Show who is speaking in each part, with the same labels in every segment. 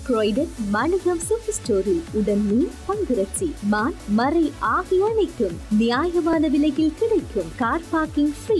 Speaker 1: croydon Maniam super ஸ்டோரில் உடன் மீன் பங்குரட்சி மான் மறை ஆகிய அனைத்தும் நியாயமான விலையில் கிடைக்கும் கார் பார்க்கிங் ஃப்ரீ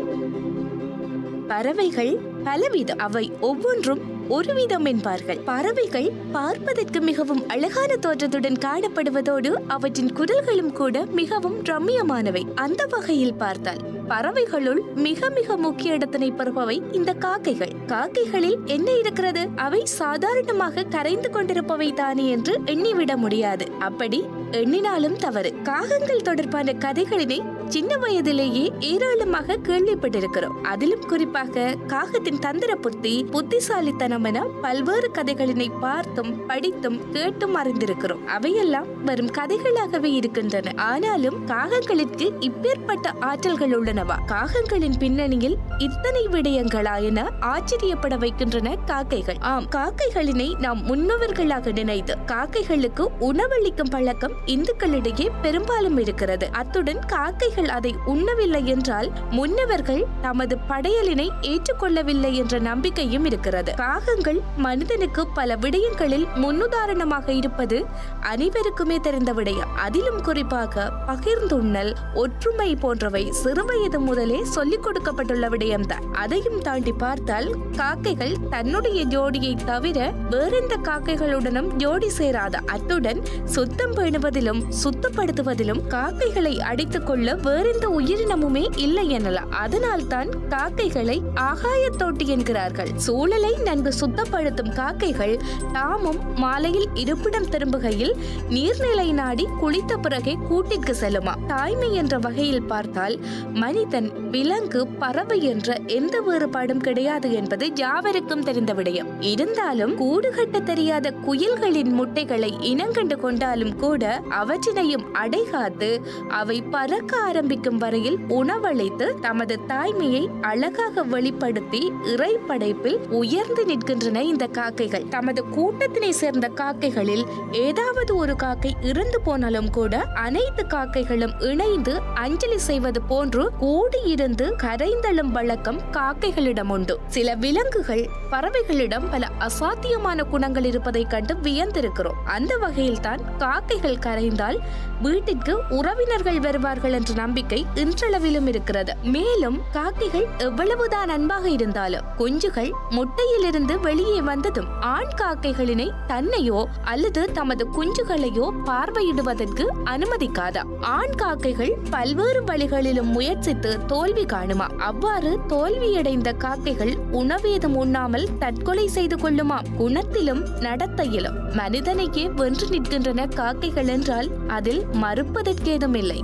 Speaker 2: பறவைகள் பலவிதம் அவை ஒவ்வொன்றும் ஒரு விதம் என்பார்கள் பறவைகள் பார்ப்பதற்கு மிகவும் அழகான தோற்றத்துடன் காணப்படுவதோடு அவற்றின் குரல்களும் கூட மிகவும் ரம்மியமானவை அந்த வகையில் பார்த்தால் பறவைகளுள் மிக மிக முக்கிய இடத்தினை பெறுபவை இந்த காக்கைகள் காக்கைகளில் என்ன இருக்கிறது அவை சாதாரணமாக கரைந்து கொண்டிருப்பவை தானே என்று எண்ணிவிட முடியாது அப்படி எண்ணினாலும் தவறு காகங்கள் தொடர்பான கதைகளினை சின்ன வயதிலேயே ஏராளமாக கேள்விப்பட்டிருக்கிறோம் அதிலும் குறிப்பாக காகத்தின் தந்திர புத்தி புத்திசாலித்தனம் என பல்வேறு கதைகளினை பார்த்தும் படித்தும் கேட்டும் அறிந்திருக்கிறோம் அவையெல்லாம் வெறும் கதைகளாகவே இருக்கின்றன ஆனாலும் காகங்களுக்கு இப்பேற்பட்ட ஆற்றல்கள் உள்ளனவா காகங்களின் பின்னணியில் இத்தனை விடயங்களா என ஆச்சரியப்பட வைக்கின்றன காக்கைகள் ஆம் காக்கைகளினை நாம் முன்னவர்களாக நினைத்து காக்கைகளுக்கு உணவளிக்கும் பழக்கம் இந்துக்களிடையே பெரும்பாலும் இருக்கிறது அத்துடன் காக்கைகள் அதை உண்ணவில்லை என்றால் முன்னவர்கள் தமது படையலினை ஏற்றுக்கொள்ளவில்லை என்ற நம்பிக்கையும் இருக்கிறது காகங்கள் மனிதனுக்கு பல விடயங்களில் முன்னுதாரணமாக இருப்பது அனைவருக்குமே தெரிந்த விடயம் அதிலும் குறிப்பாக பகிர்ந்துண்ணல் ஒற்றுமை போன்றவை சிறுவயது முதலே சொல்லிக் கொடுக்கப்பட்டுள்ள விடயம்தான் அதையும் தாண்டி பார்த்தால் காக்கைகள் தன்னுடைய ஜோடியை தவிர வேறெந்த காக்கைகளுடனும் ஜோடி சேராத அத்துடன் சுத்தம் பேணுவதிலும் சுத்தப்படுத்துவதிலும் காக்கைகளை அடித்துக் கொள்ள வேறெந்த உயிரினமுமே இல்லை எனலாம் அதனால் தான் காக்கைகளை ஆகாய தோட்டி என்கிறார்கள் சூழலை நன்கு சுத்தப்படுத்தும் காக்கைகள் தாமும் மாலையில் இருப்பிடம் திரும்புகையில் நீர்நிலை நாடி குளித்த பிறகே கூட்டிற்கு செல்லுமா தாய்மை என்ற வகையில் பார்த்தால் மனிதன் விலங்கு பறவை என்ற எந்த வேறுபாடும் கிடையாது என்பது யாவருக்கும் தெரிந்த விடயம் இருந்தாலும் கூடு கட்ட தெரியாத குயில்களின் முட்டைகளை இனங்கண்டு கொண்டாலும் கூட அவற்றினையும் அடைகாத்து அவை பறக்க ஆரம்பிக்கும் வரையில் உணவளித்து தமது தாய்மையை அழகாக வெளிப்படுத்தி இறை படைப்பில் உயர்ந்து நிற்கின்றன இந்த காக்கைகள் தமது கூட்டத்தினை சேர்ந்த காக்கைகளில் ஏதாவது ஒரு காக்கை இறந்து போனாலும் கூட அனைத்து காக்கைகளும் இணைந்து அஞ்சலி செய்வது போன்று கூடியிருந்து கரைந்தழும் வழக்கம் காக்கைகளிடம் உண்டு சில விலங்குகள் பறவைகளிடம் பல அசாத்தியமான குணங்கள் இருப்பதை கண்டு வியந்திருக்கிறோம் அந்த வகையில் தான் காக்கைகள் கரைந்தால் வீட்டிற்கு உறவினர்கள் வருவார்கள் என்ற நம்பிக்கை இன்றளவிலும் இருக்கிறது மேலும் காக்கைகள் எவ்வளவுதான் அன்பாக இருந்தாலும் குஞ்சுகள் முட்டையிலிருந்து வெளியே வந்ததும் ஆண் காக்கைகளினை தன்னையோ அல்லது தமது குஞ்சுகளையோ பார்வையிடுவதற்கு அனுமதிக்காதா ஆண் காக்கைகள் பல்வேறு வழிகளிலும் முயற்சித்து தோல்வி காணுமா அவ்வாறு தோல்வியடைந்த காக்கைகள் உணவேதும் உண்ணாமல் தற்கொலை செய்து கொள்ளுமா குணத்திலும் நடத்தையிலும் மனிதனையே வென்று நிற்கின்றன காக்கைகள் என்றால் அதில் மறுப்பதற்கேதும் இல்லை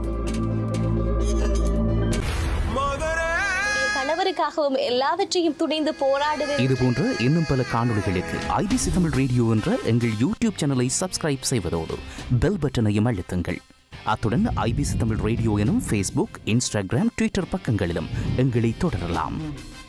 Speaker 3: கணவருக்காகவும் எல்லாவற்றையும் துணிந்து போராடுவேன்
Speaker 4: இது போன்ற இன்னும் பல காணொளிகளுக்கு ஐபிசி தமிழ் ரேடியோ என்ற எங்கள் யூடியூப் சேனலை சப்ஸ்கிரைப் செய்வதோடு பெல் பட்டனையும் அழுத்துங்கள் அத்துடன் ஐபிசி தமிழ் ரேடியோ எனும் ஃபேஸ்புக் இன்ஸ்டாகிராம் ட்விட்டர் பக்கங்களிலும் எங்களை தொடரலாம்